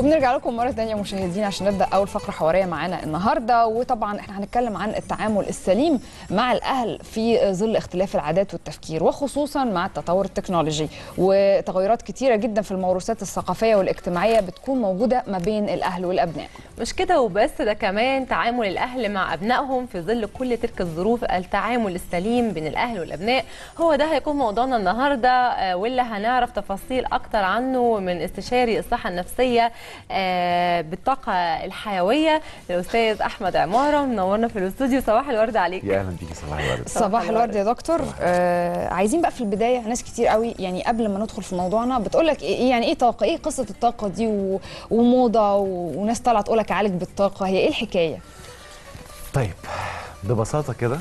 وبنرجع لكم مرة تانية مشاهدينا عشان نبدأ أول فقرة حوارية معانا النهاردة وطبعا احنا هنتكلم عن التعامل السليم مع الأهل في ظل اختلاف العادات والتفكير وخصوصا مع التطور التكنولوجي وتغيرات كتيرة جدا في الموروثات الثقافية والاجتماعية بتكون موجودة ما بين الأهل والأبناء مش كده وبس ده كمان تعامل الأهل مع أبنائهم في ظل كل تلك الظروف التعامل السليم بين الأهل والأبناء هو ده هيكون موضوعنا النهاردة آه، واللي هنعرف تفاصيل أكتر عنه من استشاري الصحة النفسية آه، بالطاقة الحيوية الأستاذ أحمد عمارة منورنا في الاستوديو صباح الورد عليك يا اهلا بيكي صباح الورد صباح الورد يا دكتور آه عايزين بقى في البداية ناس كتير قوي يعني قبل ما ندخل في موضوعنا بتقول لك إيه يعني إيه طاقة إيه قصة الطاقة دي و... وموضة و... وناس طالعة تقول لك عالج بالطاقة هي إيه الحكاية؟ طيب ببساطه كده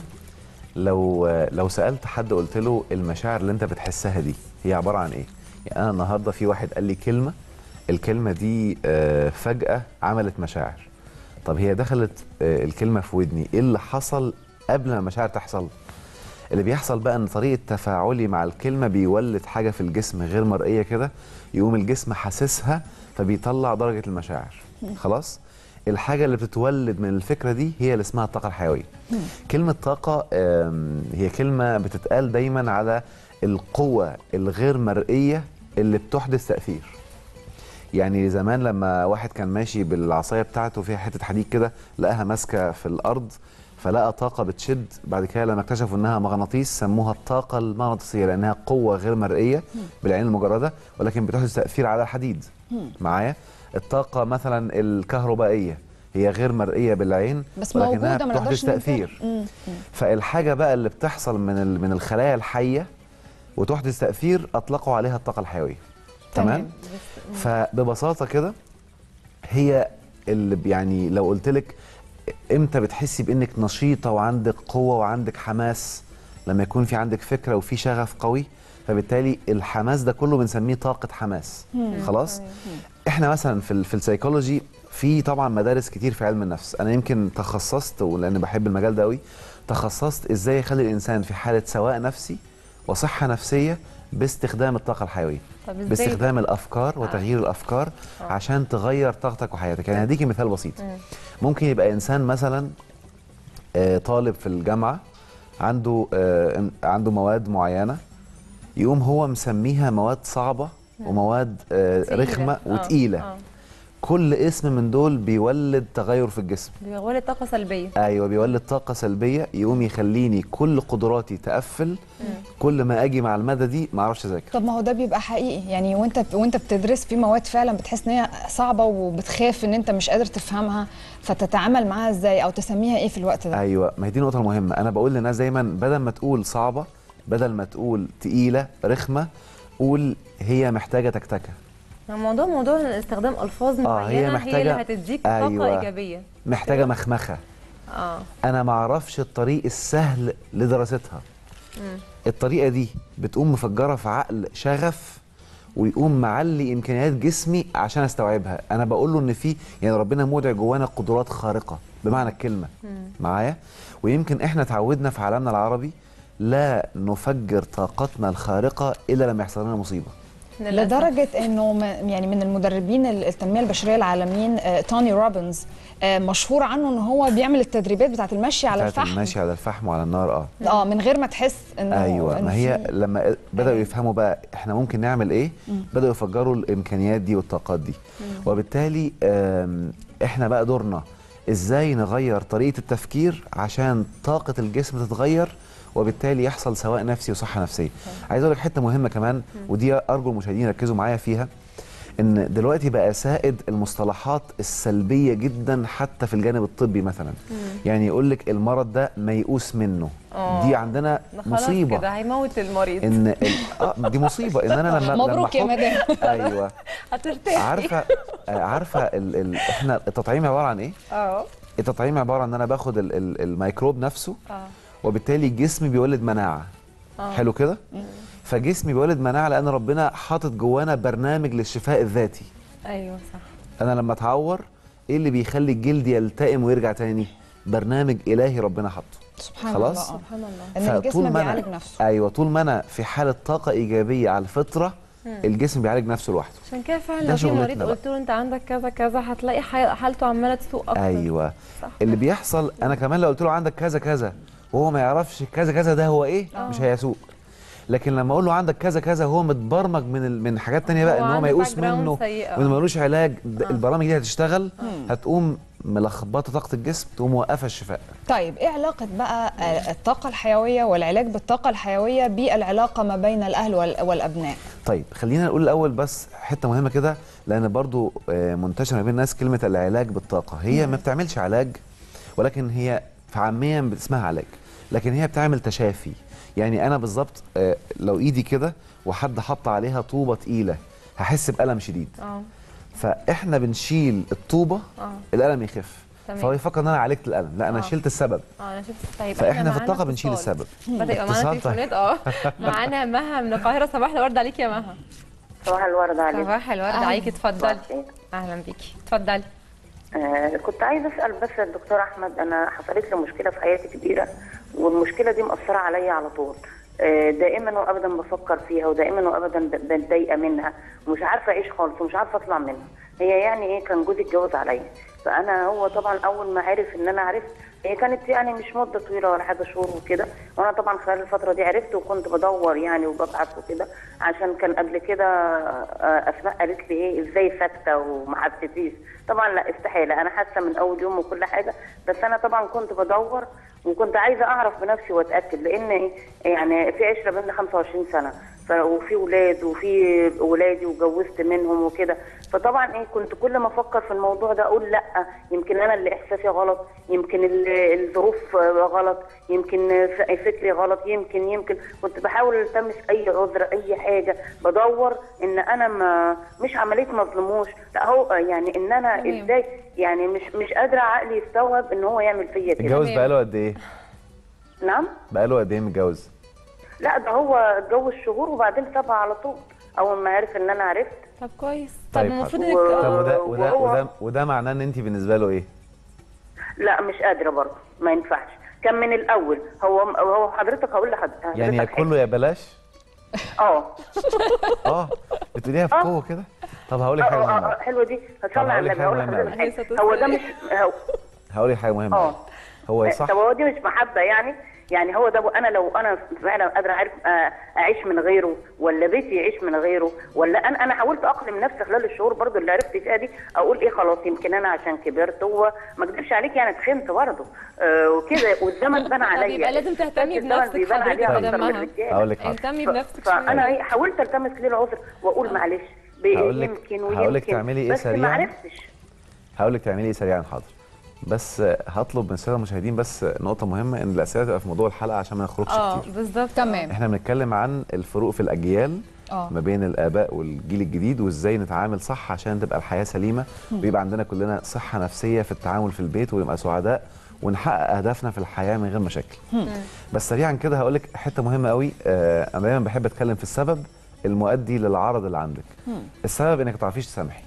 لو لو سالت حد قلت له المشاعر اللي انت بتحسها دي هي عباره عن ايه يعني انا النهارده في واحد قال لي كلمه الكلمه دي آه، فجاه عملت مشاعر طب هي دخلت آه، الكلمه في ودني ايه اللي حصل قبل ما المشاعر تحصل اللي بيحصل بقى ان طريقه تفاعلي مع الكلمه بيولد حاجه في الجسم غير مرئيه كده يقوم الجسم حاسسها فبيطلع درجه المشاعر خلاص الحاجه اللي بتتولد من الفكره دي هي اللي اسمها الطاقه الحيويه كلمه طاقه آم، هي كلمه بتتقال دايما على القوه الغير مرئيه اللي بتحدث تاثير يعني زمان لما واحد كان ماشي بالعصايه بتاعته فيها حته حديد كده لقاها ماسكه في الارض فلقى طاقه بتشد بعد كده لما اكتشفوا انها مغناطيس سموها الطاقه المغناطيسيه لانها قوه غير مرئيه بالعين المجرده ولكن بتحدث تاثير على الحديد معايا الطاقه مثلا الكهربائيه هي غير مرئيه بالعين بس ولكنها موجودة ما بتحدث نقدرش ننكرها. تاثير مم. مم. فالحاجه بقى اللي بتحصل من ال- من الخلايا الحيه وتحدث تاثير اطلقوا عليها الطاقه الحيويه تمام فببساطه كده هي اللي ب- يعني لو قلت لك امتى بتحسي بانك نشيطه وعندك قوه وعندك حماس لما يكون في عندك فكره وفي شغف قوي فبالتالي الحماس ده كله بنسميه طاقه حماس خلاص احنا مثلا في ال- في السيكولوجي في طبعا مدارس كتير في علم النفس انا يمكن تخصصت ولان بحب المجال ده قوي تخصصت ازاي يخلي الانسان في حاله سواء نفسي وصحه نفسيه باستخدام الطاقه الحيويه طب ازاي باستخدام الافكار وتغيير الافكار عشان تغير طاقتك وحياتك يعني هديكي مثال بسيط ممكن يبقى انسان مثلا آه، طالب في الجامعه عنده آه، إن- عنده مواد معينه يقوم هو مسميها مواد صعبه ومواد آه، تقيلة. رخمه آه، وتقيله آه. كل اسم من دول بيولد تغير في الجسم بيولد طاقة سلبية ايوه بيولد طاقه سلبيه يقوم يخليني كل قدراتي تقفل كل ما اجي مع الماده دي ما اعرفش اذاكر طب ما هو ده بيبقى حقيقي يعني وانت وانت بتدرس في مواد فعلا بتحس ان هي صعبه وبتخاف ان انت مش قادر تفهمها فتتعامل معاها ازاي او تسميها ايه في الوقت ده ايوه ما هي دي النقطه المهمه انا بقول للناس دايما بدل ما تقول صعبه بدل ما تقول تقيله رخمه قول هي محتاجه تكتكه الموضوع موضوع استخدام ألفاظ آه، هي معينة هي, محتاجة- اللي هتديك طاقة أيوة. إيجابية محتاجه مخمخه اه انا ما اعرفش الطريق السهل لدراستها الطريقه دي بتقوم مفجره في عقل شغف ويقوم معلي امكانيات جسمي عشان استوعبها انا بقول له ان في يعني ربنا مودع جوانا قدرات خارقه بمعنى الكلمه معايا ويمكن احنا اتعودنا في عالمنا العربي لا نفجر طاقتنا الخارقه الا لما يحصل لنا مصيبه للأسف. لدرجه انه م- يعني من المدربين ال- التنميه البشريه العالميين آه، توني روبنز آه، مشهور عنه ان هو بيعمل التدريبات بتاعه المشي على بتاعت الفحم المشي على الفحم وعلى النار اه اه من غير ما تحس انه ايوه إنه ما هي في- لما بداوا يفهموا بقى احنا ممكن نعمل ايه بداوا يفجروا الامكانيات دي والطاقات دي وبالتالي آم، احنا بقى دورنا ازاي نغير طريقه التفكير عشان طاقه الجسم تتغير وبالتالي يحصل سواء نفسي وصحه نفسيه عايز اقول لك حته مهمه كمان ودي ارجو المشاهدين يركزوا معايا فيها ان دلوقتي بقى سائد المصطلحات السلبيه جدا حتى في الجانب الطبي مثلا يعني يقول لك المرض ده ميؤوس منه آه. دي عندنا ده خلاص مصيبه كده هيموت المريض ان ال... اه دي مصيبه ان انا لما مبروك يا لما أحط- مدام. ايوه هترتاحي عارفه آه، عارفه ال... ال... احنا التطعيم عباره عن ايه اه التطعيم عباره عن ان انا باخد ال... ال... الميكروب نفسه اه وبالتالي جسمي بيولد مناعه آه. حلو كده فجسمي بيولد مناعه لان ربنا حاطط جوانا برنامج للشفاء الذاتي ايوه صح انا لما اتعور ايه اللي بيخلي الجلد يلتئم ويرجع تاني برنامج الهي ربنا حاطه سبحان خلاص؟ الله آه. سبحان الله ان الجسم ما بيعالج أنا نفسه ايوه طول ما انا في حاله طاقه ايجابيه على الفطره الجسم بيعالج نفسه لوحده عشان كده فعلا ده لو في شغلتنا مريض بقى. قلت له انت عندك كذا كذا هتلاقي حي- حالته عماله تسوء اكتر ايوه صح. اللي بيحصل انا كمان لو قلت له عندك كذا كذا وهو ما يعرفش كذا كذا ده هو ايه مش هيسوق لكن لما اقول له عندك كذا كذا هو متبرمج من ال... من حاجات تانية بقى هو ان هو ما عنده يقوس background منه سيئة. وان ملوش علاج د- البرامج دي هتشتغل هتقوم ملخبطه طاقه الجسم تقوم موقفه الشفاء طيب ايه علاقه بقى آه، الطاقه الحيويه والعلاج بالطاقه الحيويه بالعلاقه ما بين الاهل وال- والابناء طيب خلينا نقول الاول بس حته مهمه كده لان برضو آه، منتشره ما بين الناس كلمه العلاج بالطاقه هي ما بتعملش علاج ولكن هي في عاميا اسمها علاج لكن هي بتعمل تشافي يعني انا بالظبط آه، لو ايدي كده وحد حط عليها طوبه تقيله هحس بالم شديد اه فاحنا بنشيل الطوبه اه الالم يخف تمام. فهو يفكر ان انا عالجت الالم لا انا آه. شلت السبب اه انا شفت طيب فاحنا إحنا في معانا الطاقه بنشيل اتصال. السبب بدا يبقى معانا اتصال طيب. تليفونات اه معانا مها من القاهره صباح الورد عليك يا مها صباح الورد عليك صباح الورد أهلا. عليك اتفضلي الخير. اهلا بيكي اتفضلي آه كنت عايزه اسال بس الدكتور احمد انا حصلت لي مشكله في حياتي كبيره والمشكله دي مأثره عليا على طول آه دائما وابدا بفكر فيها ودائما وابدا ب- بتضايق منها ومش عارفه اعيش خالص ومش عارفه اطلع منها هي يعني ايه كان جوزي اتجوز عليا فانا هو طبعا اول ما عرف ان انا عرفت هي كانت يعني مش مده طويله ولا حاجه شهور وكده وانا طبعا خلال الفتره دي عرفت وكنت بدور يعني وببحث وكده عشان كان قبل كده آه، اسماء قالت لي ايه ازاي ساكته وما حسيتيش طبعا لا استحاله انا حاسه من اول يوم وكل حاجه بس انا طبعا كنت بدور وكنت عايزه اعرف بنفسي واتاكد لان إيه، يعني في عشره بينا 25 سنه ف- وفي ولاد وفي ولادي وجوزت منهم وكده فطبعا ايه كنت كل ما افكر في الموضوع ده اقول لا يمكن انا اللي احساسي غلط يمكن ال- الظروف آه، غلط يمكن ف- فكري غلط يمكن يمكن كنت بحاول التمس اي عذر اي حاجه بدور ان انا ما مش عمليه مظلموش لا هو يعني ان انا تمام. ازاي يعني مش مش قادره عقلي يستوعب ان هو يعمل فيا كده اتجوز تمام. بقاله قد ايه نعم بقاله قد ايه متجوز لا ده هو اتجوز شهور وبعدين سابها على طول اول ما عرف ان انا عرفت طب كويس طب طيب، المفروض حاضر. انك و- طب آه، وده وده وهو- وده وده معناه ان انت بالنسبه له ايه لا مش قادره برضه ما ينفعش كان من الاول هو هو حضرتك هقول لحضرتك يعني يا كله يا بلاش اه اه بتقوليها في آه. قوه كده طب هقول لك اه حاجه اه مهمه آه، حلوه دي طب هصلي على هقول لك النبي هقول حاجة مهمة لحضرتك أوي. حاجه هو ده مش هو هقول لك حاجه مهمه اه هو صح طب هو دي مش محبه يعني يعني هو ده انا لو انا فعلا قادره اعرف آه، اعيش من غيره ولا بيتي يعيش من غيره ولا انا انا حاولت اقلم نفسي خلال الشهور برضو اللي عرفت فيها دي اقول ايه خلاص يمكن انا عشان كبرت هو ما اكذبش عليك يعني تخنت برضه آه وكده والزمن بان عليا يبقى لازم تهتمي الزمن بنفسك بيبان عليه حضرتك أكتر من قدامها. الرجالة. هقول لك حاضر اهتمي ف- بنفسك فانا شويه ايه حاولت التمس ليه العذر واقول معلش هقول لك- يمكن ويمكن هقول لك تعملي إيه بس ما سريعاً؟ عرفتش هقول لك تعملي ايه سريعا حاضر بس آه، هطلب من الساده المشاهدين بس آه، نقطه مهمه ان الاسئله تبقى في موضوع الحلقه عشان ما نخرجش اه كتير بالظبط تمام احنا بنتكلم عن الفروق في الاجيال اه ما بين الاباء والجيل الجديد وازاي نتعامل صح عشان تبقى الحياه سليمه ويبقى عندنا كلنا صحه نفسيه في التعامل في البيت ونبقى سعداء ونحقق اهدافنا في الحياه من غير مشاكل بس سريعا كده هقول لك حته مهمه قوي آه انا دايما بحب اتكلم في السبب المؤدي للعرض اللي عندك السبب انك ما تعرفيش تسامحي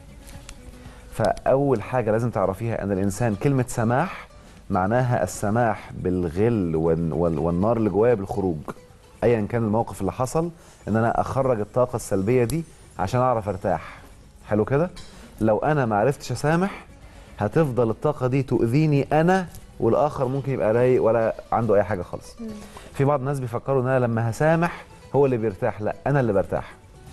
فاول حاجه لازم تعرفيها ان الانسان كلمه سماح معناها السماح بالغل وال- وال- والنار اللي جوايا بالخروج ايا كان الموقف اللي حصل ان انا اخرج الطاقه السلبيه دي عشان اعرف ارتاح حلو كده لو انا ما عرفتش اسامح هتفضل الطاقه دي تؤذيني انا والاخر ممكن يبقى رايق ولا عنده اي حاجه خالص في بعض الناس بيفكروا ان انا لما هسامح هو اللي بيرتاح لا انا اللي برتاح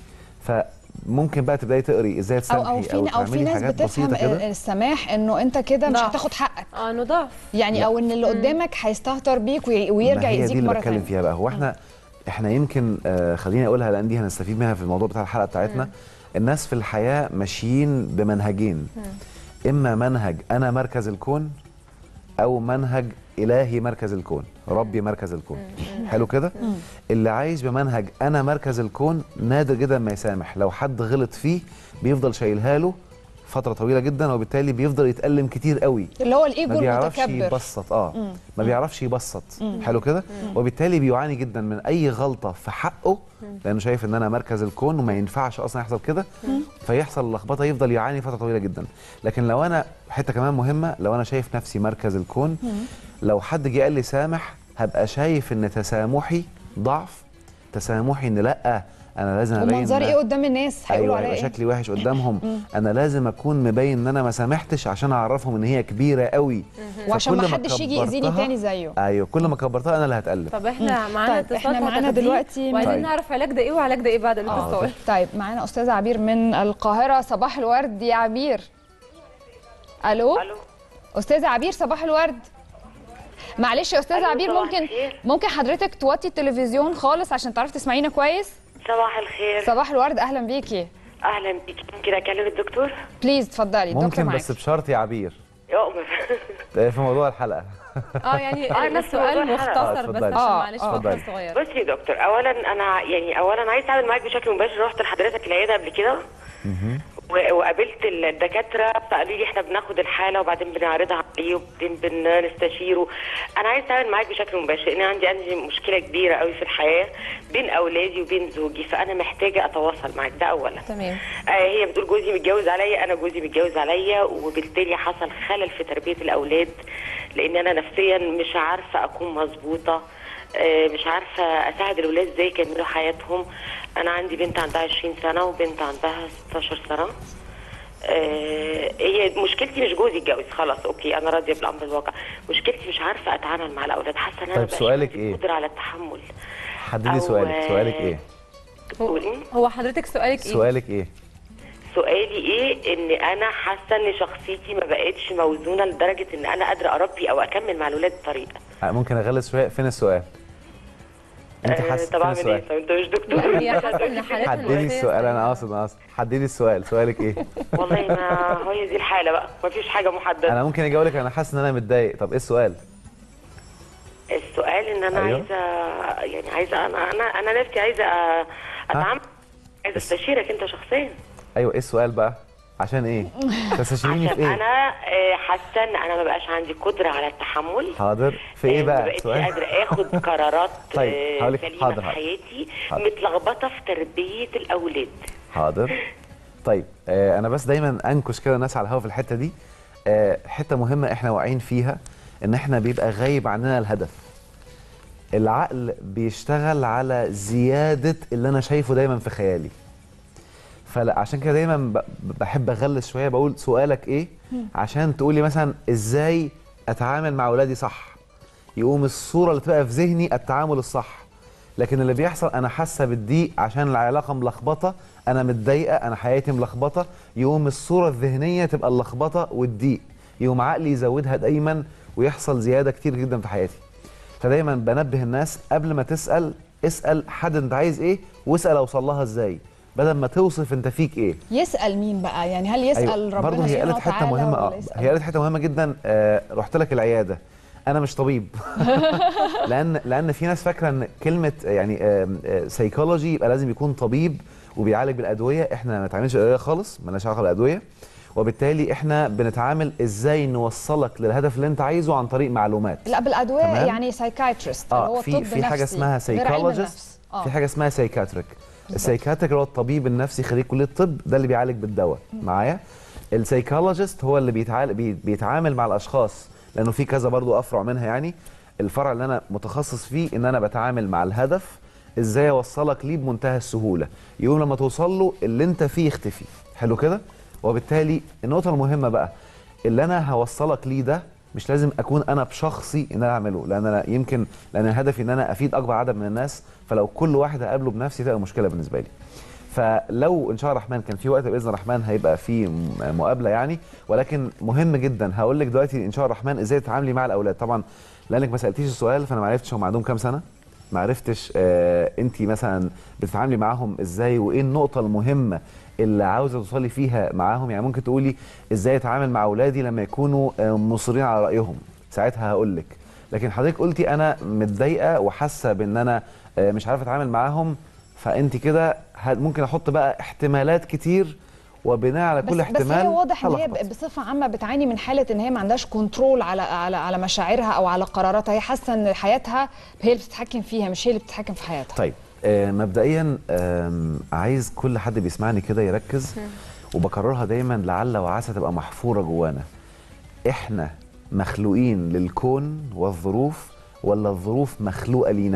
فممكن بقى تبداي تقري ازاي او تسامحي او في او في تعملي ناس حاجات بتفهم بسيطه كده السماح انه انت كده مش ضعف. هتاخد حقك اه انه ضعف يعني او ان اللي قدامك هيستهتر بيك وي- ما ويرجع هي دي يأذيك اللي مره بتكلم ثانيه فيها بقى هو احنا احنا يمكن آه خليني اقولها لان دي هنستفيد منها في الموضوع بتاع الحلقه بتاعتنا الناس في الحياه ماشيين بمنهجين اما منهج انا مركز الكون او منهج الهي مركز الكون ربي مركز الكون حلو كده اللي عايش بمنهج انا مركز الكون نادر جدا ما يسامح لو حد غلط فيه بيفضل شايلها له فتره طويله جدا وبالتالي بيفضل يتألم كتير قوي اللي هو الايجو ما بيعرفش المتكبر يبسط اه ما بيعرفش يبسط حلو كده وبالتالي بيعاني جدا من اي غلطه في حقه لانه شايف ان انا مركز الكون وما ينفعش اصلا يحصل كده فيحصل لخبطه يفضل يعاني فتره طويله جدا لكن لو انا حته كمان مهمه لو انا شايف نفسي مركز الكون لو حد جه قال لي سامح هبقى شايف ان تسامحي ضعف تسامحي ان لا انا لازم ابين ومنظري إن- ايه قدام الناس هيقولوا ايوه عليا هيبقى ايه شكلي وحش قدامهم انا لازم اكون مبين ان انا ما سامحتش عشان اعرفهم ان هي كبيره قوي وعشان فكل ما حدش يجي يأذيني كبرتها- تاني زيه ايوه كل ما كبرتها انا اللي هتقلب طب احنا معانا طيب، اتصال إحنا معانا هتاخديه، دلوقتي- وعايزين طيب. نعرف علاج ده ايه وعلاج ده ايه بعد الاتصال طيب معانا استاذه عبير من القاهره صباح الورد يا عبير الو الو استاذه عبير صباح الورد معلش يا استاذه ألو، عبير صباح ممكن الخير. ممكن حضرتك توطي التلفزيون خالص عشان تعرفي تسمعينا كويس صباح الخير صباح الورد اهلا بيكي اهلا بيك ممكن اكلم الدكتور بليز اتفضلي الدكتور ممكن معاكي بس بشرط يا عبير يؤمر آه، في موضوع الحلقه اه يعني آه، آه نفس السؤال موضوع الحلقة. مختصر آه، بس اتفضلي. عشان آه، معلش آه. فقره اتفضلي. صغيره بصي يا دكتور اولا انا يعني اولا عايز اتعامل معاك بشكل مباشر رحت لحضرتك العياده قبل كده و- وقابلت الدكاتره فقالوا لي احنا بناخد الحاله وبعدين بنعرضها عليه وبعدين بنستشيره انا عايز اتعامل معاك بشكل مباشر لان عندي عندي مشكله كبيره قوي في الحياه بين اولادي وبين زوجي فانا محتاجه اتواصل معاك ده اولا تمام آه هي بتقول جوزي متجوز عليا انا جوزي متجوز عليا وبالتالي حصل خلل في تربيه الاولاد لان انا نفسيا مش عارفه اكون مظبوطه آه مش عارفه اساعد الاولاد ازاي يكملوا حياتهم انا عندي بنت عندها 20 سنه وبنت عندها 16 سنه آه، هي مشكلتي مش جوزي اتجوز خلاص اوكي انا راضيه بالامر الواقع مشكلتي مش عارفه اتعامل مع الاولاد حاسه ان انا طيب مبقاش سؤالك عندي إيه؟ قدره على التحمل حددي أو، سؤالك آه، سؤالك ايه قولي هو حضرتك سؤالك ايه سؤالك ايه سؤالي ايه ان انا حاسه ان شخصيتي ما بقتش موزونه لدرجه ان انا قادره اربي او اكمل مع الاولاد بطريقه آه، ممكن اغلس شويه فين السؤال انت آه، حاسه طب فين اعمل ايه السؤال طب انت مش دكتور لا هي حاسه ان حالتها حددي النفسية السؤال انا سيئة. قاصد انا قاصد حددي السؤال سؤالك ايه والله ما هي دي الحاله بقى ما فيش حاجه محدده انا ممكن اجي اقول لك انا حاسس ان انا متضايق طب ايه السؤال السؤال ان انا أيوه. عايزه يعني عايزه انا انا انا نفسي عايزه أ- اتعامل عايزه استشيرك انت شخصيا ايوه ايه السؤال بقى عشان ايه تستشيريني في عشان ايه انا آه، حاسه ان انا ما بقاش عندي قدره على التحمل حاضر في ايه آه، ما بقى بقتش سؤال قادره اخد قرارات طيب، آه، هقولك سليمه حاضر، في حاضر. حياتي حاضر. متلخبطه في تربيه الاولاد حاضر طيب آه انا بس دايما انكش كده الناس على الهوا في الحته دي آه حته مهمه احنا واعيين فيها ان احنا بيبقى غايب عننا الهدف العقل بيشتغل على زياده اللي انا شايفه دايما في خيالي فلا عشان كده دايما ب- بحب اغلس شويه بقول سؤالك ايه عشان تقولي مثلا ازاي اتعامل مع اولادي صح يقوم الصوره اللي تبقى في ذهني التعامل الصح لكن اللي بيحصل انا حاسه بالضيق عشان العلاقه ملخبطه انا متضايقه انا حياتي ملخبطه يقوم الصوره الذهنيه تبقى اللخبطه والضيق يقوم عقلي يزودها دايما ويحصل زياده كتير جدا في حياتي فدايما بنبه الناس قبل ما تسال اسال حد انت عايز ايه واسال اوصل لها ازاي بدل ما توصف انت فيك ايه يسال مين بقى يعني هل يسال أيوة. ربنا برضه هي سبحانه قالت حته وتعالى مهمه ولا اه يسأل؟ هي قالت حته مهمه جدا آه رحت لك العياده انا مش طبيب لان لان في ناس فاكره ان كلمه يعني سيكولوجي يبقى لازم يكون طبيب وبيعالج بالادويه احنا ما بنتعاملش بالادويه خالص مالناش علاقه بالادويه وبالتالي احنا بنتعامل ازاي نوصلك للهدف اللي انت عايزه عن طريق معلومات لا بالادويه تمام. يعني سايكايترست اللي اه هو في طب في حاجه نفسي، اسمها غير علم سايكولوجيست النفس. آه. في حاجه اسمها سايكاتريك السايكاتريك اللي هو الطبيب النفسي خريج كليه الطب ده اللي بيعالج بالدواء معايا السايكولوجيست هو اللي بيتعال... بي- بيتعامل مع الاشخاص لانه في كذا برضو افرع منها يعني الفرع اللي انا متخصص فيه ان انا بتعامل مع الهدف ازاي اوصلك ليه بمنتهى السهوله يوم لما توصل له اللي انت فيه يختفي حلو كده وبالتالي النقطه المهمه بقى اللي انا هوصلك ليه ده مش لازم اكون انا بشخصي ان انا اعمله لان انا يمكن لان هدفي ان انا افيد اكبر عدد من الناس فلو كل واحد اقابله بنفسي تبقى مشكله بالنسبه لي فلو ان شاء الله الرحمن كان في وقت باذن الرحمن هيبقى في م- مقابله يعني ولكن مهم جدا هقول لك دلوقتي ان شاء الله الرحمن ازاي تتعاملي مع الاولاد طبعا لانك ما سالتيش السؤال فانا ما عرفتش هم عندهم كام سنه ما عرفتش آه انت مثلا بتتعاملي معاهم ازاي وايه النقطه المهمه اللي عاوزه توصلي فيها معاهم يعني ممكن تقولي ازاي اتعامل مع اولادي لما يكونوا آه مصرين على رايهم ساعتها هقول لك لكن حضرتك قلتي انا متضايقه وحاسه بان انا آه مش عارفه اتعامل معاهم فانت كده ه- ممكن احط بقى احتمالات كتير وبناء على كل بس احتمال بس هي واضح ان هي هلخبط. ب- بصفه عامه بتعاني من حاله ان هي ما عندهاش كنترول على على على مشاعرها او على قراراتها هي حاسه ان حياتها هي اللي بتتحكم فيها مش هي اللي بتتحكم في حياتها طيب آه مبدئيا آم، عايز كل حد بيسمعني كده يركز وبكررها دايما لعل وعسى تبقى محفوره جوانا احنا مخلوقين للكون والظروف ولا الظروف مخلوقه لينا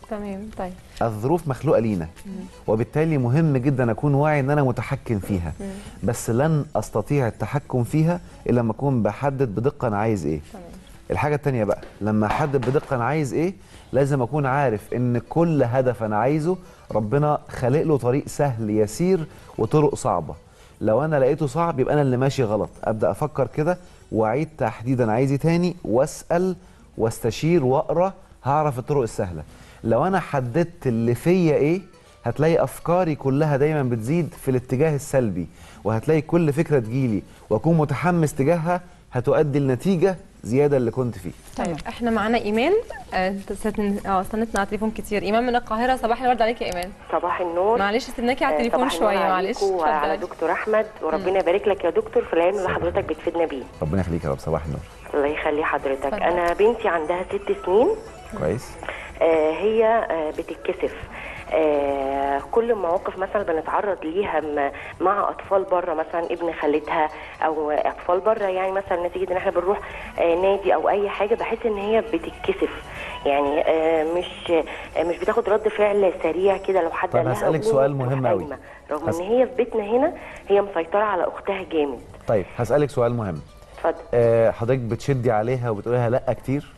تمام طيب الظروف مخلوقه لينا وبالتالي مهم جدا اكون واعي ان انا متحكم فيها بس لن استطيع التحكم فيها الا لما اكون بحدد بدقه انا عايز ايه تمام الحاجه التانية بقى لما احدد بدقه انا عايز ايه لازم اكون عارف ان كل هدف انا عايزه ربنا خالق له طريق سهل يسير وطرق صعبه لو انا لقيته صعب يبقى انا اللي ماشي غلط ابدا افكر كده واعيد تحديد انا عايز ايه تاني واسال واستشير واقرا هعرف الطرق السهله لو انا حددت اللي فيا ايه هتلاقي افكاري كلها دايما بتزيد في الاتجاه السلبي وهتلاقي كل فكره تجيلي واكون متحمس تجاهها هتؤدي لنتيجه زياده اللي كنت فيه طيب احنا معانا ايمان آه، استنت- اه استنتنا على التليفون كتير ايمان من القاهره صباح الورد عليك يا ايمان صباح النور معلش سيبناكي على آه، التليفون صباح النور شويه معلش عليكم وعلى اتفضلي. دكتور احمد وربنا يبارك لك يا دكتور في العلم اللي حضرتك بتفيدنا بيه ربنا يخليك يا رب صباح النور الله يخلي حضرتك اتفضل. انا بنتي عندها ست سنين كويس آه، هي آه، بتتكسف آه، كل المواقف مثلا بنتعرض ليها م- مع اطفال بره مثلا ابن خالتها او اطفال بره يعني مثلا نتيجه ان احنا بنروح آه، نادي او اي حاجه بحس ان هي بتتكسف يعني آه، مش آه، مش بتاخد رد فعل سريع كده لو حد طيب قال لها هسألك قومي سؤال تروح مهم أوي. قايمة. رغم هس- ان هي في بيتنا هنا هي مسيطره على اختها جامد طيب هسالك سؤال مهم اتفضل آه، حضرتك بتشدي عليها وبتقولي لها لا كتير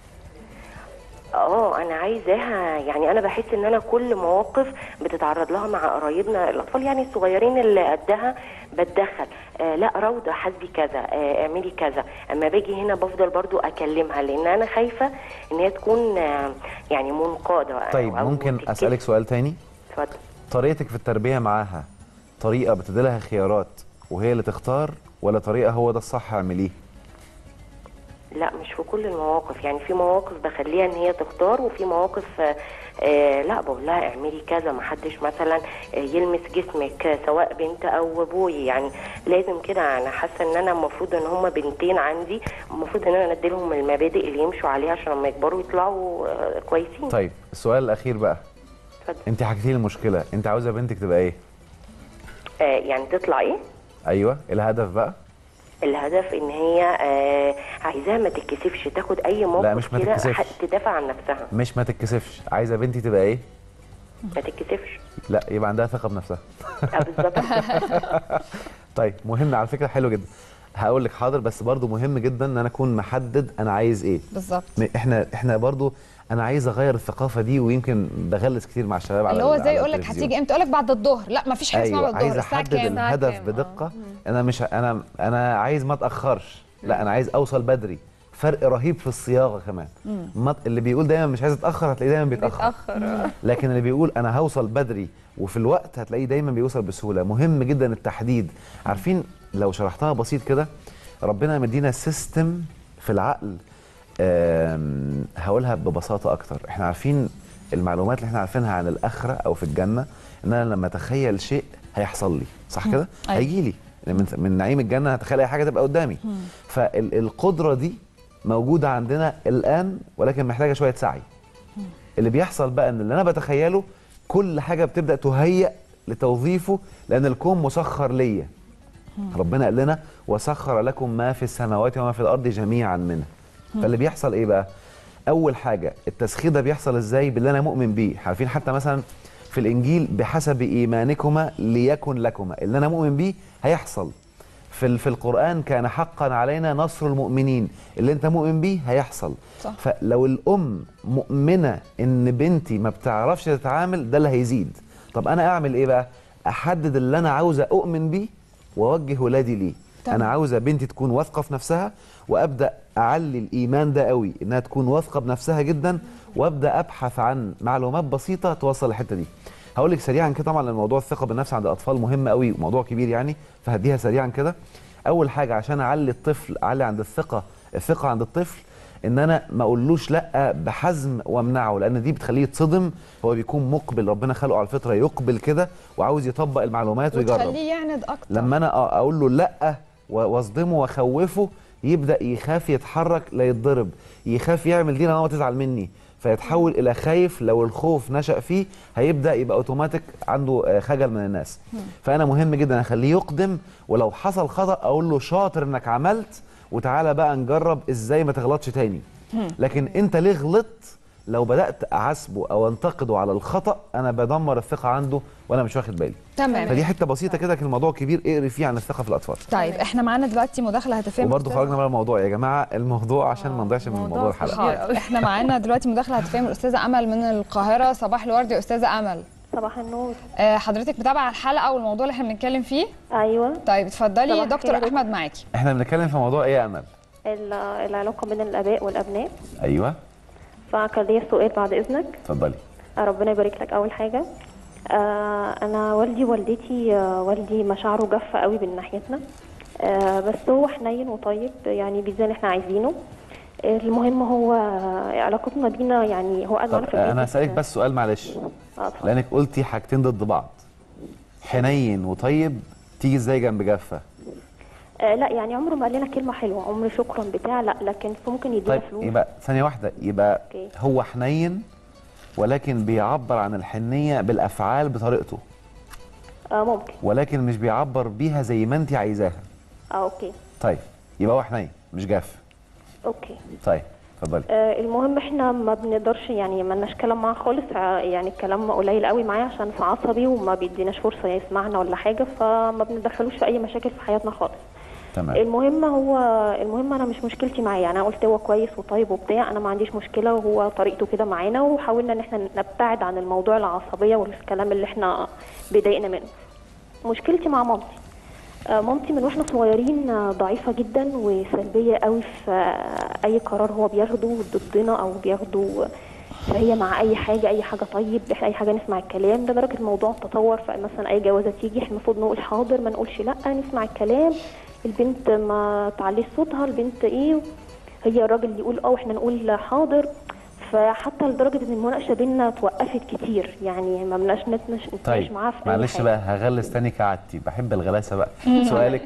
اه انا عايزاها يعني انا بحس ان انا كل مواقف بتتعرض لها مع قرايبنا الاطفال يعني الصغيرين اللي قدها بتدخل آه لا روضه حسبي كذا آه اعملي كذا اما باجي هنا بفضل برضو اكلمها لان انا خايفه ان هي تكون آه يعني منقاده طيب أو ممكن تتكسف. اسالك سؤال تاني اتفضل طريقتك في التربيه معاها طريقه بتدي لها خيارات وهي اللي تختار ولا طريقه هو ده الصح اعمليه لا مش في كل المواقف يعني في مواقف بخليها ان هي تختار وفي مواقف آه آه لا بقول لها اعملي كذا ما حدش مثلا آه يلمس جسمك آه، سواء بنت او ابوي يعني لازم كده انا حاسه ان انا المفروض ان هما بنتين عندي المفروض ان انا اديلهم المبادئ اللي يمشوا عليها عشان لما يكبروا يطلعوا آه كويسين طيب السؤال الاخير بقى اتفضل. انت حكيتي لي المشكله انت عاوزه بنتك تبقى ايه آه يعني تطلع ايه ايوه الهدف بقى الهدف ان هي آه عايزاها ما تتكسفش تاخد اي موقف لا، مش ما كده تتكسفش. ح- تدافع عن نفسها مش ما تتكسفش عايزه بنتي تبقى ايه ما تتكسفش لا يبقى عندها ثقه بنفسها آه بالظبط طيب مهم على فكره حلو جدا هقول لك حاضر بس برضو مهم جدا ان انا اكون محدد انا عايز ايه بالظبط م- احنا احنا برضو انا عايز اغير الثقافه دي ويمكن بغلس كتير مع الشباب على اللي هو ال- زي على يقول لك التلفزيون. هتيجي امتى يقول لك بعد الظهر لا ما فيش حاجه اسمها ايوه بعد عايز الظهر الساعه احدد كام الساعة الهدف كام؟ بدقه انا مش انا انا عايز ما اتاخرش لا انا عايز اوصل بدري فرق رهيب في الصياغه كمان ما اللي بيقول دايما مش عايز اتاخر هتلاقيه دايما بيتاخر بيتاخر آه. لكن اللي بيقول انا هوصل بدري وفي الوقت هتلاقيه دايما بيوصل بسهوله مهم جدا التحديد عارفين لو شرحتها بسيط كده ربنا مدينا سيستم في العقل آم، هقولها ببساطه اكتر احنا عارفين المعلومات اللي احنا عارفينها عن الاخره او في الجنه ان انا لما اتخيل شيء هيحصل لي صح كده أيوة. هيجي لي من من نعيم الجنه هتخيل اي حاجه تبقى قدامي فالقدره دي موجوده عندنا الان ولكن محتاجه شويه سعي اللي بيحصل بقى ان اللي انا بتخيله كل حاجه بتبدا تهيأ لتوظيفه لان الكون مسخر ليا ربنا قال لنا وسخر لكم ما في السماوات وما في الارض جميعا منه فاللي بيحصل ايه بقى اول حاجه التسخير ده بيحصل ازاي باللي انا مؤمن بيه عارفين حتى مثلا في الانجيل بحسب ايمانكما ليكن لكما اللي انا مؤمن بيه هيحصل في ال- في القران كان حقا علينا نصر المؤمنين اللي انت مؤمن بيه هيحصل صح. فلو الام مؤمنه ان بنتي ما بتعرفش تتعامل ده اللي هيزيد طب انا اعمل ايه بقى احدد اللي انا عاوزه اؤمن بيه واوجه ولادي ليه تمام. انا عاوزه بنتي تكون واثقه في نفسها وابدا اعلي الايمان ده قوي انها تكون واثقه بنفسها جدا وابدا ابحث عن معلومات بسيطه توصل للحته دي هقول لك سريعا كده طبعا لان موضوع الثقه بالنفس عند الاطفال مهم قوي وموضوع كبير يعني فهديها سريعا كده اول حاجه عشان اعلي الطفل اعلي عند الثقه الثقه عند الطفل ان انا ما اقولوش لا بحزم وامنعه لان دي بتخليه يتصدم هو بيكون مقبل ربنا خلقه على الفطره يقبل كده وعاوز يطبق المعلومات ويجرب وتخليه يعند اكتر لما انا أ- اقول له لا و- واصدمه واخوفه يبدا يخاف يتحرك لا يتضرب يخاف يعمل دي لأن هو تزعل مني فيتحول الى خايف لو الخوف نشا فيه هيبدا يبقى اوتوماتيك عنده آه، خجل من الناس فانا مهم جدا اخليه يقدم ولو حصل خطا اقول له شاطر انك عملت وتعالى بقى نجرب ازاي ما تغلطش تاني لكن انت ليه غلطت لو بدات اعاتبه او انتقده على الخطا انا بدمر الثقه عنده وانا مش واخد بالي تمام فدي حته بسيطه كده لكن الموضوع كبير اقري فيه عن الثقه في الاطفال طيب احنا معانا دلوقتي مداخله هاتفيه من وبرضه الأستاذة- خرجنا بره الموضوع يا جماعه الموضوع عشان ما نضيعش من موضوع موضوع الحلقه كبير. حاضر احنا معانا دلوقتي مداخله هاتفيه من الاستاذه امل من القاهره صباح الورد يا استاذه امل صباح النور آه، حضرتك متابعه الحلقه والموضوع اللي احنا بنتكلم فيه ايوه طيب اتفضلي صباح دكتور الخير. احمد معاكي احنا بنتكلم في موضوع ايه يا امل ال- العلاقه بين الاباء والابناء ايوه فكان ليا سؤال بعد اذنك اتفضلي آه، ربنا يبارك لك اول حاجه آه انا والدي ووالدتي آه والدي مشاعره جافه قوي من ناحيتنا آه بس هو حنين وطيب يعني بيدينا اللي احنا عايزينه آه، المهم هو آه، علاقتنا بينا يعني هو قاعد طب معانا في البيت انا هسالك بس سؤال معلش اه اتفضل. لانك قلتي حاجتين ضد بعض حنين وطيب تيجي ازاي جنب جافه آه لا يعني عمره ما قال لنا كلمه حلوه عمره شكرا بتاع لا لكن ممكن يدينا طيب فلوس يبقى ثانيه واحده يبقى أوكي. هو حنين ولكن بيعبر عن الحنيه بالافعال بطريقته آه ممكن ولكن مش بيعبر بيها زي ما انت عايزاها اه اوكي طيب يبقى هو حنين مش جاف اوكي طيب اتفضلي آه، المهم احنا ما بنقدرش يعني ما لناش كلام معاه خالص ع- يعني الكلام قليل قوي معاه عشان في عصبي وما بيديناش فرصه يسمعنا ولا حاجه فما بندخلوش في اي مشاكل في حياتنا خالص تمام المهم هو المهم انا مش مشكلتي معاه يعني انا قلت هو كويس وطيب وبتاع انا ما عنديش مشكله وهو طريقته كده معانا وحاولنا ان احنا نبتعد عن الموضوع العصبيه والكلام اللي احنا بيضايقنا منه مشكلتي مع مامتي آه، مامتي من واحنا صغيرين آه، ضعيفه جدا وسلبيه قوي في آه، اي قرار هو بياخده ضدنا او بياخده فهي مع اي حاجه اي حاجه طيب احنا اي حاجه نسمع الكلام لدرجه الموضوع تطور فمثلا اي جوازه تيجي احنا المفروض نقول حاضر ما نقولش لا نسمع الكلام البنت ما تعليش صوتها البنت ايه هي الراجل اللي يقول اه واحنا نقول حاضر فحتى لدرجه ان المناقشه بينا توقفت كتير يعني ما بناش نتناقش نتناقش طيب معاها في اي معلش حاجة. بقى هغلس تاني كعادتي بحب الغلاسه بقى سؤالك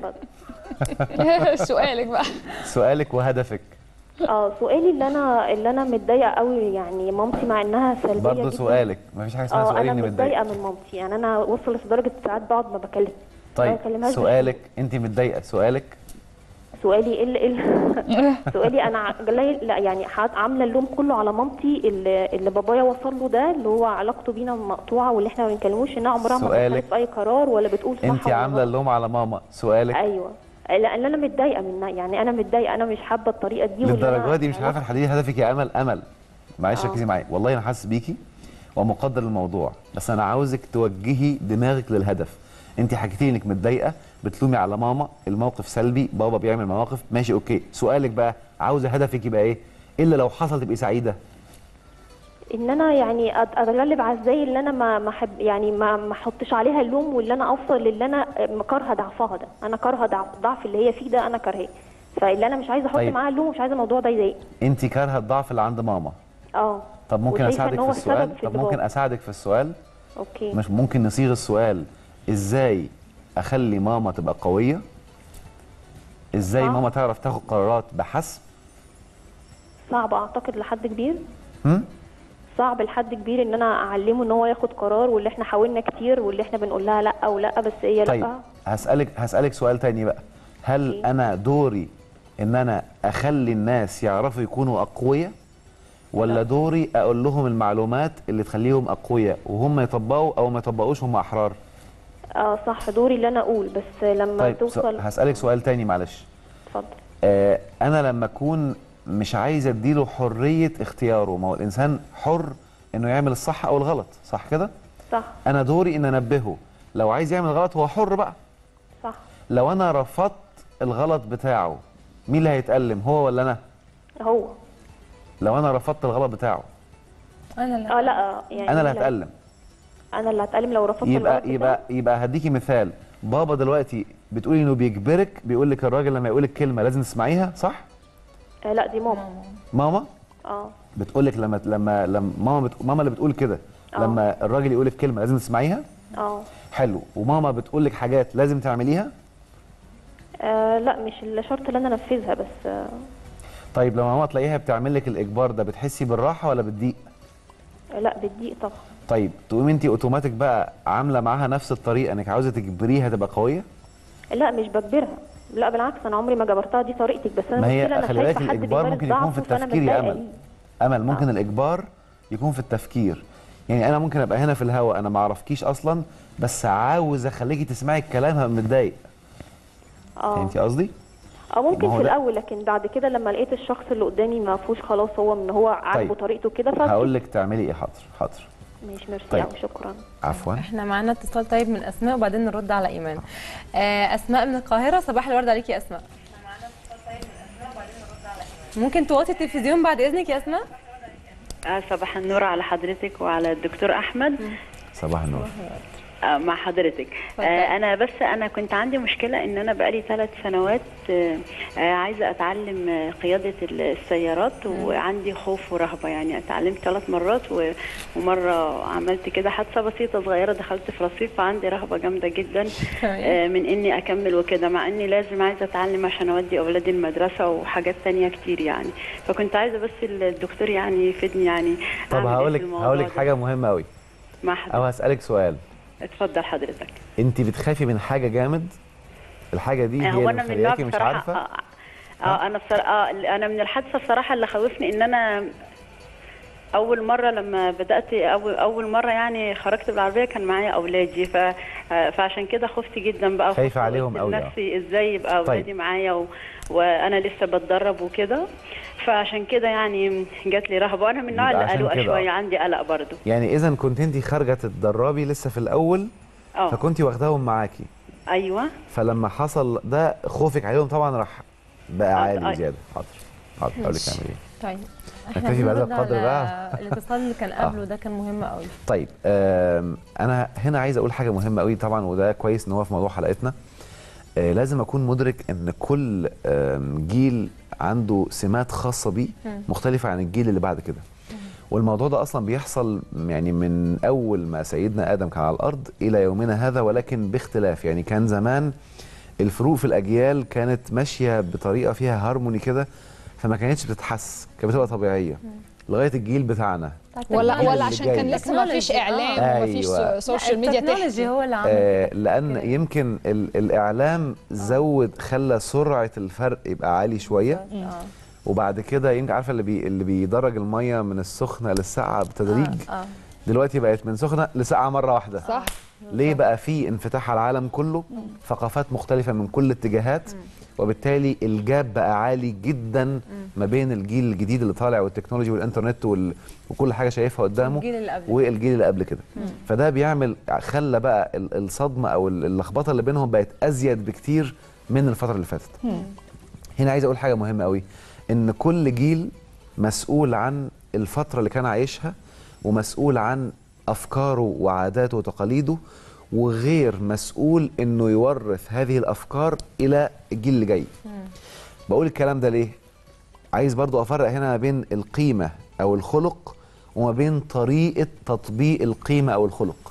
اتفضل. سؤالك بقى سؤالك وهدفك اه سؤالي اللي انا اللي انا متضايقه قوي يعني مامتي مع انها سلبيه برضه جدا سؤالك مفيش حاجه اسمها اه سؤالي انا اني متضايقه متضايق من مامتي يعني انا وصلت لدرجه ساعات بقعد ما بكلم طيب ما بكلمهاش سؤالك انت متضايقه سؤالك سؤالي ايه اللي- إيه اللي- سؤالي انا ع- لا لا يعني حاط- عامله اللوم كله على مامتي اللي, اللي بابايا وصل له ده اللي هو علاقته بينا مقطوعه واللي احنا ما بنكلموش انها عمرها ما سؤالك. دخلت في اي قرار ولا بتقول صح انت ولا عامله غلط. اللوم على ماما سؤالك ايوه لان انا متضايقه منها يعني انا متضايقه انا مش حابه الطريقه دي واللي للدرجه أنا- دي مش عارفه تحددي هدفك يا امل امل معلش آه. ركزي معايا والله انا حاسس بيكي ومقدر الموضوع بس انا عاوزك توجهي دماغك للهدف انت حكيتي لي انك متضايقه بتلومي على ماما الموقف سلبي بابا بيعمل مواقف ماشي اوكي سؤالك بقى عاوزه هدفك يبقى ايه الا لو حصل تبقي سعيده ان انا يعني أت- اتغلب على ازاي اللي انا ما ما حب يعني ما ما احطش عليها اللوم واللي انا اوصل للي انا كارهه ضعفها ده انا كارهه ضعف ضعف اللي هي فيه ده انا كارهاه فاللي انا مش عايزه احط طيب. معاها اللوم ومش عايزه الموضوع ده يضايقني انت كارهه الضعف اللي عند ماما اه طب ممكن وشايفة اساعدك إن هو في السبب السؤال في طب ممكن الضباب. اساعدك في السؤال اوكي مش ممكن نصيغ السؤال ازاي اخلي ماما تبقى قويه ازاي آه. ماما تعرف تاخد قرارات بحسب صعب اعتقد لحد كبير هم؟ صعب لحد كبير ان انا اعلمه ان هو ياخد قرار واللي احنا حاولنا كتير واللي احنا بنقول لها لا او لا بس هي طيب لا هسالك هسالك سؤال تاني بقى هل أوكي. انا دوري ان انا اخلي الناس يعرفوا يكونوا اقوياء ولا دوري اقول لهم المعلومات اللي تخليهم اقوياء وهم يطبقوا او ما يطبقوش هم احرار اه صح دوري اللي انا اقول بس لما طيب توصل سو- هسالك سؤال تاني معلش اتفضل آه انا لما اكون مش عايز اديله حريه اختياره ما هو الانسان حر انه يعمل الصح او الغلط صح كده صح انا دوري ان انبهه لو عايز يعمل غلط هو حر بقى صح لو انا رفضت الغلط بتاعه مين اللي هيتألم هو ولا انا هو لو انا رفضت الغلط بتاعه انا اللي اه لا يعني انا اللي لا- هتألم انا اللي هتألم لو رفضت يبقى الغلط يبقى يبقى هديكي مثال بابا دلوقتي بتقولي انه بيجبرك بيقول لك الراجل لما يقول لك كلمه لازم تسمعيها صح آه لا دي ماما ماما اه بتقول لك لما لما لما ماما بت... ماما اللي بتقول كده آه. لما الراجل يقول لك كلمه لازم تسمعيها اه حلو وماما بتقول لك حاجات لازم تعمليها آه، لا مش الشرط اللي انا انفذها بس آه طيب لما ماما تلاقيها بتعمل لك الاجبار ده بتحسي بالراحه ولا بالضيق لا بتضيق طبعا طيب تقومي انت اوتوماتيك بقى عامله معاها نفس الطريقه انك عاوزه تجبريها تبقى قويه لا مش بجبرها لا بالعكس انا عمري ما جبرتها دي طريقتك بس انا ما هي المشكلة أنا خلي بالك خايفة حد الاجبار بيمارس ممكن يكون في ضعفه فأنا التفكير يا متضايقة امل ليه. امل ممكن الاجبار يكون في التفكير يعني انا ممكن ابقى هنا في الهوا انا ما اعرفكيش اصلا بس عاوز اخليكي تسمعي الكلام هبقى متضايق اه فهمتي قصدي اه ممكن ما هو في ده- الاول لكن بعد كده لما لقيت الشخص اللي قدامي ما فيهوش خلاص هو من هو عاجبه طيب. طريقته كده ف هقول لك تعملي ايه حاضر حاضر ماشي ميرسي طيب. أوي، شكرا عفوا احنا معانا اتصال طيب من اسماء وبعدين نرد على ايمان آه، اسماء من القاهره صباح الورد عليكي يا اسماء ممكن توطي التلفزيون بعد اذنك يا اسماء آه، صباح النور على حضرتك وعلى الدكتور احمد صباح النور آه، مع حضرتك اتفضل. آه، انا بس انا كنت عندي مشكله ان انا بقالي ثلاث سنوات آه، آه، عايزه اتعلم آه، قياده السيارات وعندي خوف ورهبه يعني اتعلمت ثلاث مرات و- ومره عملت كده حادثه بسيطه صغيره دخلت في رصيف فعندي رهبه جامده جدا آه، من اني اكمل وكده مع اني لازم عايزه اتعلم عشان اودي اولادي المدرسه وحاجات تانية كتير يعني فكنت عايزه بس الدكتور يعني يفيدني يعني طب أعمل إيه هقول في لك الموضوع هقول لك ده. حاجه مهمه قوي مع حضرتك او هسالك سؤال اتفضل حضرتك انت بتخافي من حاجه جامد الحاجه دي هي هو اللي انا من النوع مخلياكي مش بصراحه عارفه اه, آه انا بصراحه آه انا من الحادثه الصراحه اللي خوفني ان انا اول مره لما بدات اول اول مره يعني خرجت بالعربيه كان معايا اولادي ف آه، فعشان كده خفت جدا بقى خايفة وخفت عليهم قلت أوي، آه. لنفسي ازاي يبقى اولادي طيب. معايا و... وانا لسه بتدرب وكده فعشان كده يعني جات لي رهبه وانا من النوع يبقى اللي عشان قلقه كده، شويه آه. عندي قلق برضو يعني اذا كنت انت خارجه تتدربي لسه في الاول اه فكنت واخداهم معاكي ايوه فلما حصل ده خوفك عليهم طبعا راح بقى آه، عالي آه. زياده حاضر حاضر هقول لك تعملي ايه طيب نكتفي بهذا هنرد القدر على بقى. الاتصال اللي كان آه. قبله ده كان مهم قوي طيب آم، انا هنا عايز اقول حاجه مهمه قوي طبعا وده كويس ان هو في موضوع حلقتنا آه، لازم اكون مدرك ان كل آم، جيل عنده سمات خاصه بيه مختلفه عن الجيل اللي بعد كده والموضوع ده اصلا بيحصل يعني من اول ما سيدنا ادم كان على الارض الى يومنا هذا ولكن باختلاف يعني كان زمان الفروق في الاجيال كانت ماشيه بطريقه فيها هارموني كده فما كانتش بتتحس كانت بتبقى طبيعيه لغايه الجيل بتاعنا ولا اللي ولا عشان جاي. كان لسه ما فيش Technology. اعلام آه. وما فيش أيوة. سوشيال ميديا التكنولوجي تحكي هو اللي عمل آه لان كده. يمكن ال الاعلام زود خلى سرعه الفرق يبقى عالي شويه آه. وبعد كده يمكن عارفه اللي بي اللي بيدرج الميه من السخنه للساقعه بتدريج اه دلوقتي بقت من سخنه لساقعه مره واحده صح ليه بقى في انفتاح على العالم كله ثقافات مختلفه من كل الاتجاهات وبالتالي الجاب بقى عالي جدا ما بين الجيل الجديد اللي طالع والتكنولوجي والانترنت وال... وكل حاجه شايفها قدامه والجيل اللي قبله. والجيل اللي قبل كده فده بيعمل خلى بقى ال- الصدمه او ال- اللخبطه اللي بينهم بقت ازيد بكتير من الفتره اللي فاتت هنا عايز اقول حاجه مهمه قوي ان كل جيل مسؤول عن الفتره اللي كان عايشها ومسؤول عن افكاره وعاداته وتقاليده وغير مسؤول انه يورث هذه الافكار الى الجيل اللي جاي بقول الكلام ده ليه عايز برضو افرق هنا ما بين القيمه او الخلق وما بين طريقه تطبيق القيمه او الخلق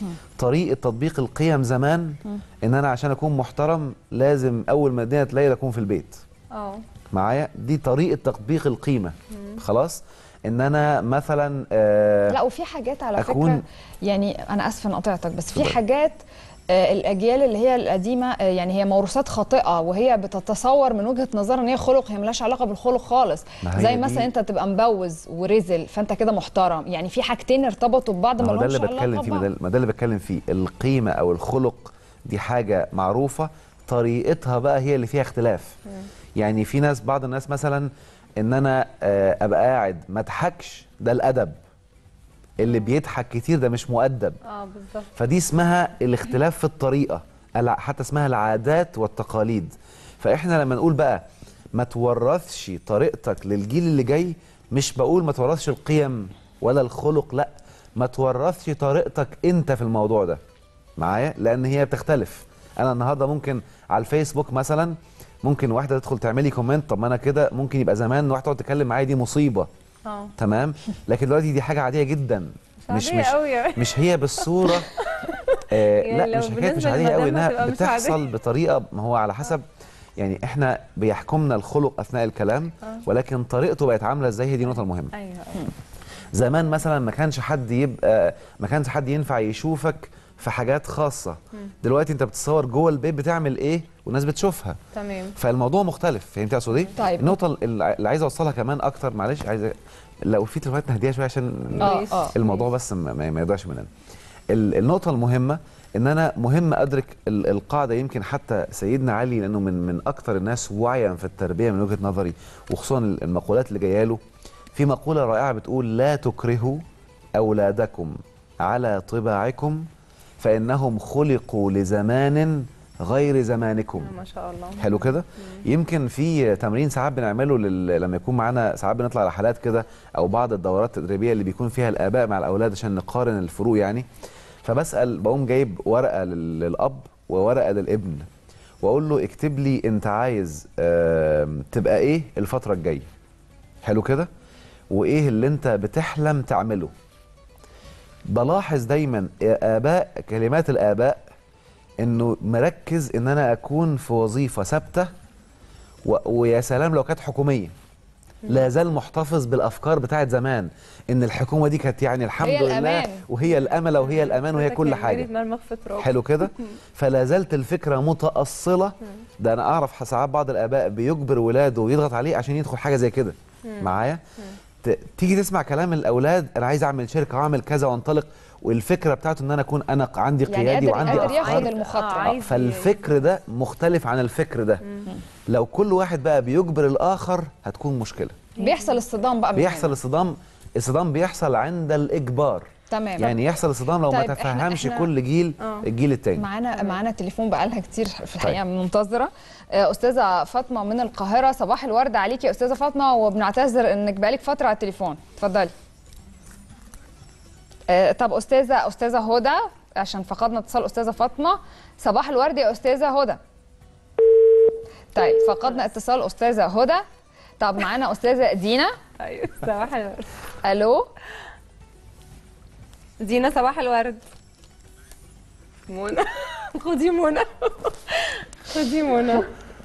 طريقه تطبيق القيم زمان ان انا عشان اكون محترم لازم اول ما الدنيا تلاقي اكون في البيت اه معايا دي طريقه تطبيق القيمه خلاص ان انا مثلا آه لا وفي حاجات على أكون- فكره يعني انا اسفه ان قطعتك بس في اتفضل. حاجات آه، الاجيال اللي هي القديمه آه، يعني هي موروثات خاطئه وهي بتتصور من وجهه نظرها ان هي خلق هي ملهاش علاقه بالخلق خالص ما هي زي دي- مثلا انت تبقى مبوز ورزل فانت كده محترم يعني في حاجتين ارتبطوا ببعض ما ما هو ده لهمش اللي علاقه بتكلم فيه ما ببعض ده- ما ده اللي بتكلم فيه القيمه او الخلق دي حاجه معروفه طريقتها بقى هي اللي فيها اختلاف يعني في ناس بعض الناس مثلا ان انا آه، ابقى قاعد ما اضحكش ده الادب اللي بيضحك كتير ده مش مؤدب اه بالظبط فدي اسمها الاختلاف في الطريقه الع- حتى اسمها العادات والتقاليد فاحنا لما نقول بقى ما تورثش طريقتك للجيل اللي جاي مش بقول ما تورثش القيم ولا الخلق لا ما تورثش طريقتك انت في الموضوع ده معايا لان هي بتختلف انا النهارده ممكن على الفيسبوك مثلا ممكن واحده تدخل تعملي كومنت طب ما انا كده ممكن يبقى زمان واحده تقعد تتكلم معايا دي مصيبه اه تمام لكن دلوقتي دي حاجه عاديه جدا مش عادية مش قوي يعني. مش هي بالصوره آه يعني لا لو مش حكايه مش بالنسبة عاديه قوي للمدام انها هتبقى مش عادية. بتحصل بطريقه ما هو على حسب يعني احنا بيحكمنا الخلق اثناء الكلام ولكن طريقته بقت عامله ازاي هي دي النقطه المهمه ايوه زمان مثلا ما كانش حد يبقى ما كانش حد ينفع يشوفك في حاجات خاصه دلوقتي انت بتتصور جوه البيت بتعمل ايه والناس بتشوفها تمام فالموضوع مختلف فهمت اقصد ايه طيب. النقطه اللي اللي عايز اوصلها كمان اكتر معلش عايز لو في تليفونات نهديها شويه عشان اه اه الموضوع بس ما, ما ما يضيعش مننا ال- النقطة المهمة ان انا مهم ادرك ال- القاعدة يمكن حتى سيدنا علي لانه من من اكثر الناس وعيا في التربية من وجهة نظري وخصوصا ال- المقولات اللي جايه له في مقولة رائعة بتقول لا تكرهوا اولادكم على طباعكم فانهم خلقوا لزمان غير زمانكم ما شاء الله حلو كده يمكن في تمرين ساعات بنعمله لل... لما يكون معانا ساعات بنطلع رحلات كده او بعض الدورات التدريبيه اللي بيكون فيها الاباء مع الاولاد عشان نقارن الفروق يعني فبسال بقوم جايب ورقه لل... للاب وورقه للابن واقول له اكتب لي انت عايز آم، تبقى ايه الفتره الجايه حلو كده وايه اللي انت بتحلم تعمله بلاحظ دايما اباء كلمات الاباء انه مركز ان انا اكون في وظيفه ثابته و... ويا سلام لو كانت حكوميه لا زال محتفظ بالافكار بتاعت زمان ان الحكومه دي كانت يعني الحمد هي لله الأمان. وهي الامل وهي الامان وهي كل حاجه مرمغ في تراب حلو كده فلا زالت الفكره متاصله ده انا اعرف ساعات بعض الاباء بيجبر ولاده ويضغط عليه عشان يدخل حاجه زي كده معايا ت- تيجي تسمع كلام الاولاد انا عايز اعمل شركه واعمل كذا وانطلق والفكره بتاعته ان انا اكون انا ق- عندي يعني قيادي قادر وعندي قادر ياخد افكار المخاطره عايز فالفكر ده مختلف عن الفكر ده لو كل واحد بقى بيجبر الاخر هتكون مشكله بيحصل اصطدام بقى من بيحصل هنا. الصدام الصدام بيحصل عند الاجبار تمام يعني يحصل الصدام لو ما طيب، إحنا- تفهمش إحنا- كل جيل الجيل التاني معانا معانا تليفون بقالها كتير في الحقيقه منتظره آه، استاذه فاطمه من القاهره صباح الورد عليكي يا استاذه فاطمه وبنعتذر انك بقالك فتره على التليفون اتفضلي آه، طب استاذه استاذه هدى عشان فقدنا اتصال استاذه فاطمه صباح الورد يا استاذه هدى طيب فقدنا اتصال استاذه هدى طب معانا استاذه دينا ايوه صباح الورد الو دينا صباح الورد منى خدي منى خدي منى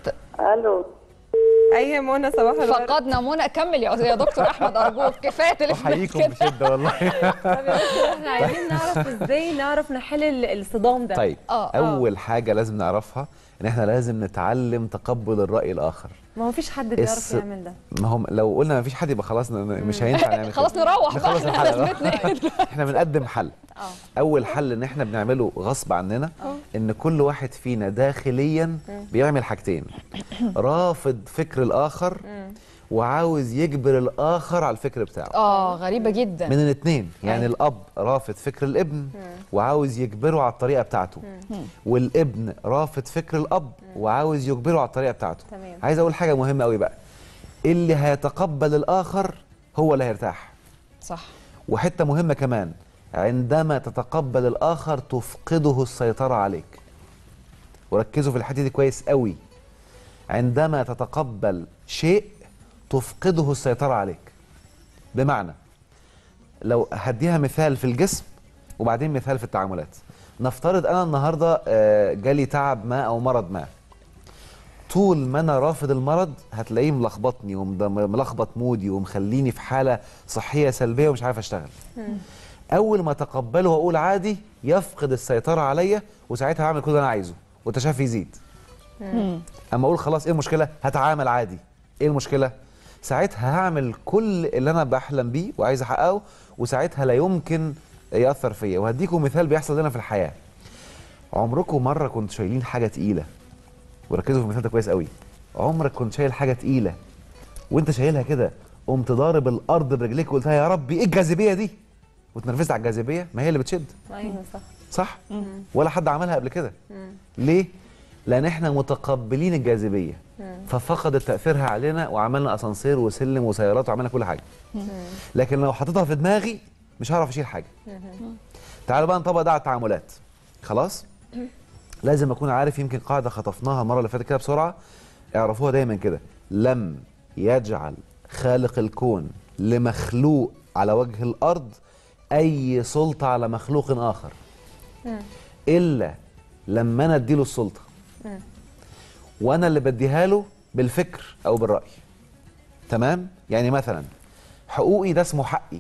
الو اي منى صباح الورد فقدنا منى كمل يا يا دكتور احمد ارجوك كفايه تليفونات احييكم كده بشده والله طب يا دكتور احنا عايزين نعرف ازاي نعرف نحل ال- الصدام ده طيب آه، آه. اول حاجه لازم نعرفها ان احنا لازم نتعلم تقبل الراي الاخر ما هو فيش حد بيعرف الس- يعمل ده ما هم لو قلنا ما فيش حد يبقى خلاص ن- ن- مش هينفع نعمل خلاص كده. نروح بقى نخلص احنا الحلقة. لازمتنا إيه؟ احنا بنقدم حل اول حل ان احنا بنعمله غصب عننا ان كل واحد فينا داخليا بيعمل حاجتين رافض فكر الاخر وعاوز يجبر الاخر على الفكر بتاعه اه غريبه جدا من الاثنين يعني أيوة. الاب رافض فكر الابن وعاوز يجبره على الطريقه بتاعته والابن رافض فكر الاب وعاوز يجبره على الطريقه بتاعته تمام. عايز اقول حاجه مهمه قوي بقى اللي هيتقبل الاخر هو اللي هيرتاح صح وحته مهمه كمان عندما تتقبل الاخر تفقده السيطره عليك وركزوا في الحته دي كويس قوي عندما تتقبل شيء تفقده السيطره عليك بمعنى لو هديها مثال في الجسم وبعدين مثال في التعاملات نفترض انا النهارده آه، جالي تعب ما او مرض ما طول ما انا رافض المرض هتلاقيه ملخبطني وملخبط مودي ومخليني في حاله صحيه سلبيه ومش عارف اشتغل اول ما اتقبله واقول عادي يفقد السيطره عليا وساعتها هعمل كل اللي انا عايزه والتشافي يزيد اما اقول خلاص ايه المشكله هتعامل عادي ايه المشكله ساعتها هعمل كل اللي انا بحلم بيه وعايز احققه وساعتها لا يمكن ياثر فيا وهديكم مثال بيحصل لنا في الحياه عمركم مره كنت شايلين حاجه تقيله وركزوا في المثال ده كويس قوي عمرك كنت شايل حاجه تقيله وانت شايلها كده قمت ضارب الارض برجليك وقلتها يا ربي ايه الجاذبيه دي واتنرفزت على الجاذبيه ما هي اللي بتشد ايوه صح صح ولا حد عملها قبل كده ليه لان احنا متقبلين الجاذبيه ففقدت تاثيرها علينا وعملنا اسانسير وسلم وسيارات وعملنا كل حاجه لكن لو حطيتها في دماغي مش هعرف اشيل حاجه تعالوا بقى نطبق ده على التعاملات خلاص لازم اكون عارف يمكن قاعده خطفناها المره اللي فاتت كده بسرعه اعرفوها دايما كده لم يجعل خالق الكون لمخلوق على وجه الارض اي سلطه على مخلوق اخر الا لما انا اديله السلطه وانا اللي بديها له بالفكر او بالراي تمام يعني مثلا حقوقي ده اسمه حقي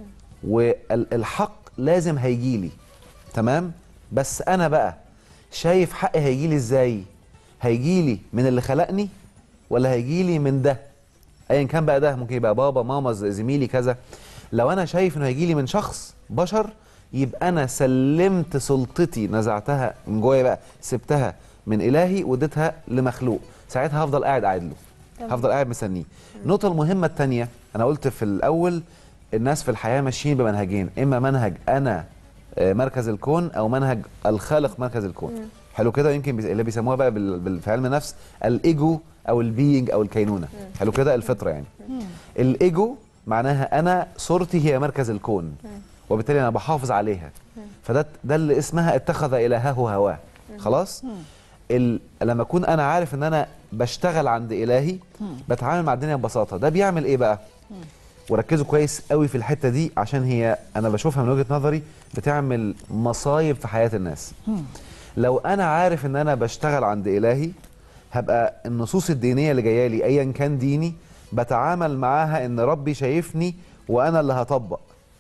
والحق لازم هيجي لي تمام بس انا بقى شايف حقي هيجي لي ازاي هيجي لي من اللي خلقني ولا هيجي لي من ده ايا كان بقى ده ممكن يبقى بابا ماما ز- زميلي كذا لو انا شايف انه هيجي لي من شخص بشر يبقى انا سلمت سلطتي نزعتها من جوايا بقى سبتها من الهي واديتها لمخلوق ساعتها هفضل قاعد قاعد له هفضل قاعد مستنيه النقطه المهمه الثانيه انا قلت في الاول الناس في الحياه ماشيين بمنهجين اما منهج انا آه، مركز الكون او منهج الخالق مركز الكون حلو كده يمكن بيس- اللي بيسموها بقى بال- بال- في علم النفس الايجو او البينج او الكينونه حلو كده الفطره يعني الايجو معناها انا صورتي هي مركز الكون وبالتالي انا بحافظ عليها فده ده اللي اسمها اتخذ الهه هواه خلاص ال... لما اكون انا عارف ان انا بشتغل عند الهي بتعامل مع الدنيا ببساطه ده بيعمل ايه بقى وركزوا كويس قوي في الحته دي عشان هي انا بشوفها من وجهه نظري بتعمل مصايب في حياه الناس لو انا عارف ان انا بشتغل عند الهي هبقى النصوص الدينيه اللي جايه لي ايا كان ديني بتعامل معاها ان ربي شايفني وانا اللي هطبق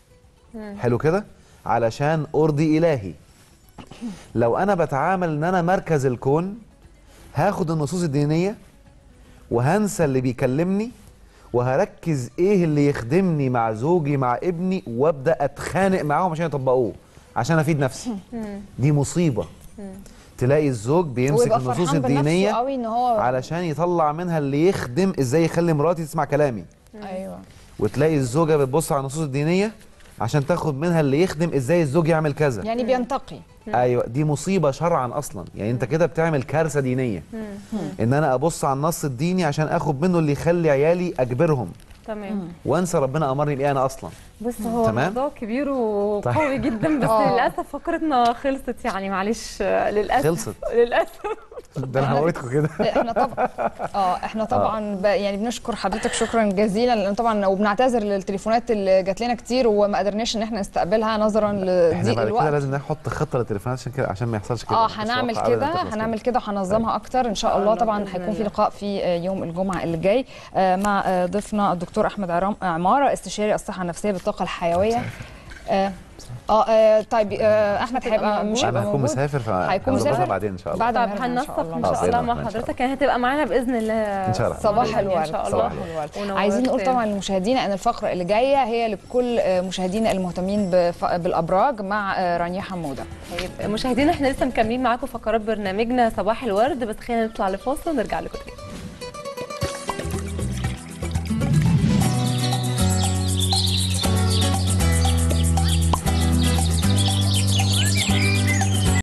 حلو كده علشان ارضي الهي لو انا بتعامل ان انا مركز الكون هاخد النصوص الدينيه وهنسى اللي بيكلمني وهركز ايه اللي يخدمني مع زوجي مع ابني وابدا اتخانق معاهم عشان يطبقوه عشان افيد نفسي دي مصيبه تلاقي الزوج بيمسك ويبقى النصوص فرحان بنفسه الدينيه قوي ان هو علشان يطلع منها اللي يخدم ازاي يخلي مراتي تسمع كلامي ايوه وتلاقي الزوجه بتبص على النصوص الدينيه عشان تاخد منها اللي يخدم ازاي الزوج يعمل كذا يعني بينتقي ايوه دي مصيبه شرعا اصلا يعني انت كده بتعمل كارثه دينيه ان انا ابص على النص الديني عشان اخد منه اللي يخلي عيالي اجبرهم تمام وانسى ربنا امرني بايه انا اصلا بص هو تمام. الموضوع كبير وقوي جدا بس آه. للاسف فقرتنا خلصت يعني معلش آه، للاسف خلصت. للاسف ده انا هوريكم كده احنا طبعا اه احنا طبعا ب... يعني بنشكر حضرتك شكرا جزيلا لان طبعا وبنعتذر للتليفونات اللي جات لنا كتير وما قدرناش ان احنا نستقبلها نظرا احنا لضيق بعد كده الوقت لازم نحط خطه للتليفونات عشان كده عشان ما يحصلش كده اه بس هنعمل واقع أبداً كده تخلص هنعمل كده وهنظمها اكتر ان شاء شاء الله الله طبعا بإذن هيكون في الله. لقاء في آه، يوم الجمعه اللي جاي آه، مع آه، ضيفنا الدكتور احمد عرام عماره استشاري الصحه النفسيه بالطاقه الحيويه اه اه آه، طيب آه، احمد هيبقى مش انا هيبقى هكون موجود مسافر هيكون فهنظبطها مسافر؟ بعدين ان شاء الله بعد طب ما نرجع هننسق ان آه، شاء الله بإذن مع الله، إن شاء حضرتك يعني هتبقى معانا باذن الله إن شاء الله. صباح يعني الورد ان شاء صباح الله الورد ونورت عايزين نقول تاني. طبعا لمشاهدينا ان الفقره اللي جايه هي لكل آه، مشاهدينا المهتمين بف- بالابراج مع آه، رانيا حموده طيب مشاهدينا احنا لسه مكملين معاكم فقرات برنامجنا صباح الورد بس خلينا نطلع لفاصل ونرجع لكم تاني